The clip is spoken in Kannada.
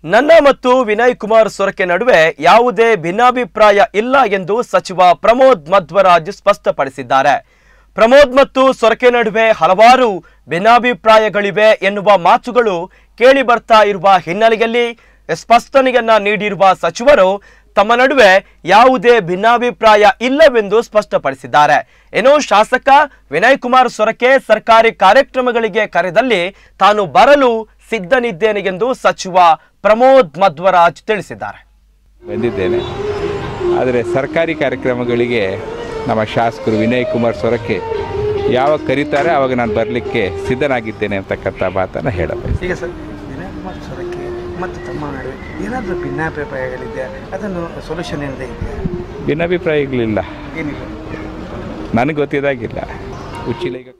ನನ್ನ ಮತ್ತು ವಿನಯ್ ಕುಮಾರ್ ಸೊರಕೆ ನಡುವೆ ಯಾವುದೇ ಭಿನ್ನಾಭಿಪ್ರಾಯ ಇಲ್ಲ ಎಂದು ಸಚಿವ ಪ್ರಮೋದ್ ಮಧ್ವರಾಜ್ ಸ್ಪಷ್ಟಪಡಿಸಿದ್ದಾರೆ ಪ್ರಮೋದ್ ಮತ್ತು ಸೊರಕೆ ನಡುವೆ ಹಲವಾರು ಭಿನ್ನಾಭಿಪ್ರಾಯಗಳಿವೆ ಎನ್ನುವ ಮಾತುಗಳು ಕೇಳಿ ಬರ್ತಾ ಇರುವ ಹಿನ್ನೆಲೆಯಲ್ಲಿ ಸ್ಪಷ್ಟನೆಯನ್ನ ನೀಡಿರುವ ಸಚಿವರು ತಮ್ಮ ನಡುವೆ ಯಾವುದೇ ಭಿನ್ನಾಭಿಪ್ರಾಯ ಇಲ್ಲವೆಂದು ಸ್ಪಷ್ಟಪಡಿಸಿದ್ದಾರೆ ಏನೋ ಶಾಸಕ ವಿನಯ್ ಕುಮಾರ್ ಸೊರಕೆ ಸರ್ಕಾರಿ ಕಾರ್ಯಕ್ರಮಗಳಿಗೆ ಕರೆದಲ್ಲಿ ತಾನು ಬರಲು ಸಿದ್ಧನಿದ್ದೇನೆ ಎಂದು ಸಚಿವ ಪ್ರಮೋದ್ ಮಧ್ವರಾಜ್ ತಿಳಿಸಿದ್ದಾರೆ ಬಂದಿದ್ದೇನೆ ಆದರೆ ಸರ್ಕಾರಿ ಕಾರ್ಯಕ್ರಮಗಳಿಗೆ ನಮ್ಮ ಶಾಸಕರು ವಿನಯ್ ಕುಮಾರ್ ಸೊರಕೆ ಯಾವಾಗ ಕರೀತಾರೆ ಆವಾಗ ನಾನು ಬರಲಿಕ್ಕೆ ಸಿದ್ಧನಾಗಿದ್ದೇನೆ ಅಂತಕ್ಕಂಥ ಮಾತನ್ನು ಹೇಳಬೇಕು ಈಗ ಸರ್ ವಿನಯ್ ಕುಮಾರ್ ಸೊರಕೆ ಮತ್ತು ತಮ್ಮ ನಡುವೆ ಏನಾದರೂ ಭಿನ್ನಾಭಿಪ್ರಾಯಗಳಿದೆಯಾ ಅದನ್ನು ಸೊಲ್ಯೂಷನ್ ಏನಿದೆ ಇದೆಯಾ ಭಿನ್ನಾಭಿಪ್ರಾಯಗಳಿಲ್ಲ ಏನಿಲ್ಲ ನನಗೆ ಗೊತ್ತಿದ್ದಾಗಿಲ್ಲ ಉಚ್ಚಿಲ ಈಗ